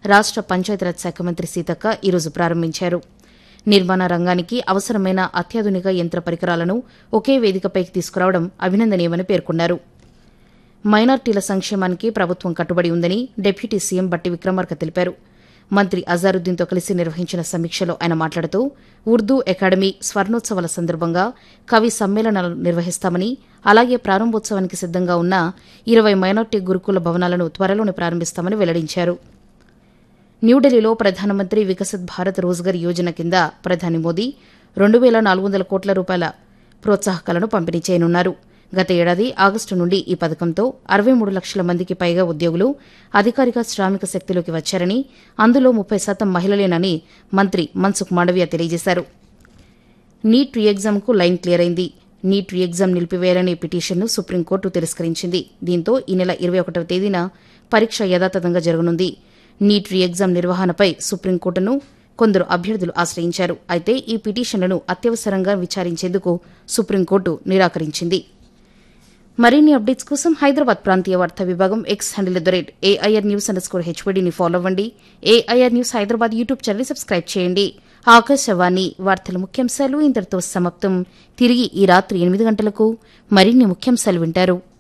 రాష్ట పంచాయతీరాజ్ శాఖ మంత్రి సీతక్క ఈరోజు ప్రారంభించారు నిర్మాణ రంగానికి అవసరమైన అత్యాధునిక యంత్ర పరికరాలను ఒకే వేదికపైకి తీసుకురావడం అభినందనీయమని పేర్కొన్నారు మైనార్టీల సంక్షేమానికి ప్రభుత్వం కట్టుబడి ఉందని డిప్యూటీ సీఎం బట్టి విక్రమార్క తెలిపారు మంత్రి అజారుద్దీన్తో కలిసి నిర్వహించిన సమీక్షలో ఆయన మాట్లాడుతూ ఉర్దూ అకాడమీ స్వర్ణోత్సవాల సందర్భంగా కవి సమ్మేళనాలు నిర్వహిస్తామని అలాగే ప్రారంభోత్సవానికి సిద్దంగా ఉన్న ఇరవై మైనార్టీ గురుకుల భవనాలను త్వరలోనే ప్రారంభిస్తామని వెల్లడించారు న్యూఢిల్లీలో ప్రధానమంత్రి వికసిత్ భారత్ రోజ్గర్ యోజన కింద ప్రధాని మోదీ రెండు వేల నాలుగు వందల కోట్ల రూపాయల ప్రోత్సాహకాలను పంపిణీ చేయనున్నారు గత ఏడాది ఆగస్టు నుండి ఈ పథకంతో అరవై మూడు లక్షల మందికి పైగా ఉద్యోగులు అధికారిక శ్రామిక శక్తిలోకి వచ్చారని అందులో ముప్పై శాతం మహిళలేనని మంత్రి మన్సుఖ్ మాండవ్య తెలియజేశారు నీట్ రీ ఎగ్జామ్కు లైన్ క్లియర్ అయింది నీట్ రీ ఎగ్జామ్ నిలిపివేయాలనే పిటిషన్ను సుప్రీంకోర్టు తిరస్కరించింది దీంతో ఈ నెల ఇరవై ఒకటవ తేదీన పరీక్ష యథాతథంగా జరగనుంది నీట్ రీ ఎగ్జామ్ నిర్వహణపై సుప్రీంకోర్టును కొందరు అభ్యర్థులు ఆశ్రయించారు అయితే ఈ పిటిషన్లను అత్యవసరంగా విచారించేందుకు సుప్రీంకోర్టు నిరాకరించింది మరిన్ని అప్డేట్స్ కోసం హైదరాబాద్ ప్రాంతీయ వార్తా విభాగం X handle at the rate AIR news under score హెచ్వీడీని ఫాలో అవ్వండి AIR news Hyderabad YouTube channel subscribe చేయండి ఆకాశవాణి వార్తల ముఖ్యాంశాలు ఇంతటితో సమాప్తం తిరిగి ఈ రాత్రి ఎనిమిది గంటలకు మరిన్ని ముఖ్యాంశాలు వింటారు